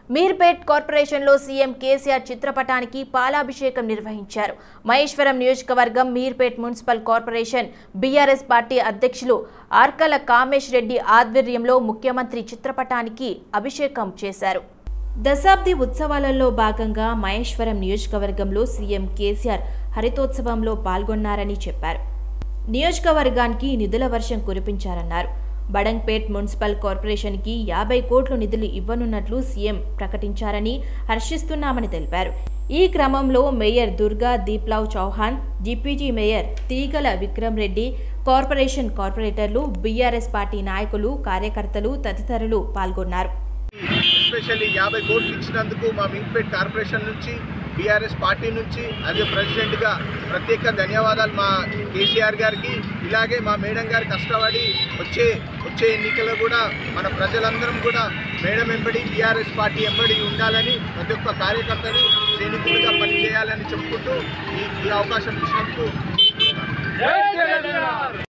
మీర్పేట్ కార్పొరేషన్లో సీఎం కేసీఆర్ చిత్రపటానికి పాలాభిషేకం నిర్వహించారు మహేశ్వరం నియోజకవర్గం Meerpet municipal corporation BRS party అధ్యక్షులు ఆర్కల కామేష్ రెడ్డి ఆధ్వర్యంలో ముఖ్యమంత్రి చిత్రపటానికి అభిషేకం చేశారు దశాబ్ది ఉత్సవాలలో భాగంగా మహేశ్వరం నియోజకవర్గంలో సీఎం కేసీఆర్ హరితోత్సవంలో పాల్గొన్నారని చెప్పారు నియోజకవర్గానికి నిధుల వర్షం కురిపించారన్నారు బడంగ్పేట్ మున్సిపల్ కార్పొరేషన్కి యాభై కోట్ల నిధులు ఇవ్వనున్నట్లు సీఎం ప్రకటించారని హర్షిస్తున్నామని తెలిపారు ఈ క్రమంలో mayor Durga Deeplal Chauhan deputy mayor Teegala Vikram Reddy corporation కార్పొరేటర్లు బీఆర్ఎస్ పార్టీ నాయకులు కార్యకర్తలు తదితరులు పాల్గొన్నారు ఎస్పెషల్లీ యాభై కోట్లు ఇచ్చినందుకు మా మింగ్పేట్ కార్పొరేషన్ నుంచి బీఆర్ఎస్ పార్టీ నుంచి అదే ప్రెసిడెంట్గా ప్రత్యేక ధన్యవాదాలు మా కేసీఆర్ గారికి ఇలాగే మా మేడం గారు కష్టపడి వచ్చే వచ్చే ఎన్నికల్లో కూడా మన ప్రజలందరం కూడా మేడం వెంబడి బీఆర్ఎస్ పార్టీ వెంబడి ఉండాలని ప్రతి ఒక్క కార్యకర్తని సైనికులుగా పనిచేయాలని చెప్పుకుంటూ ఈ ఈ అవకాశం ఇచ్చినందుకు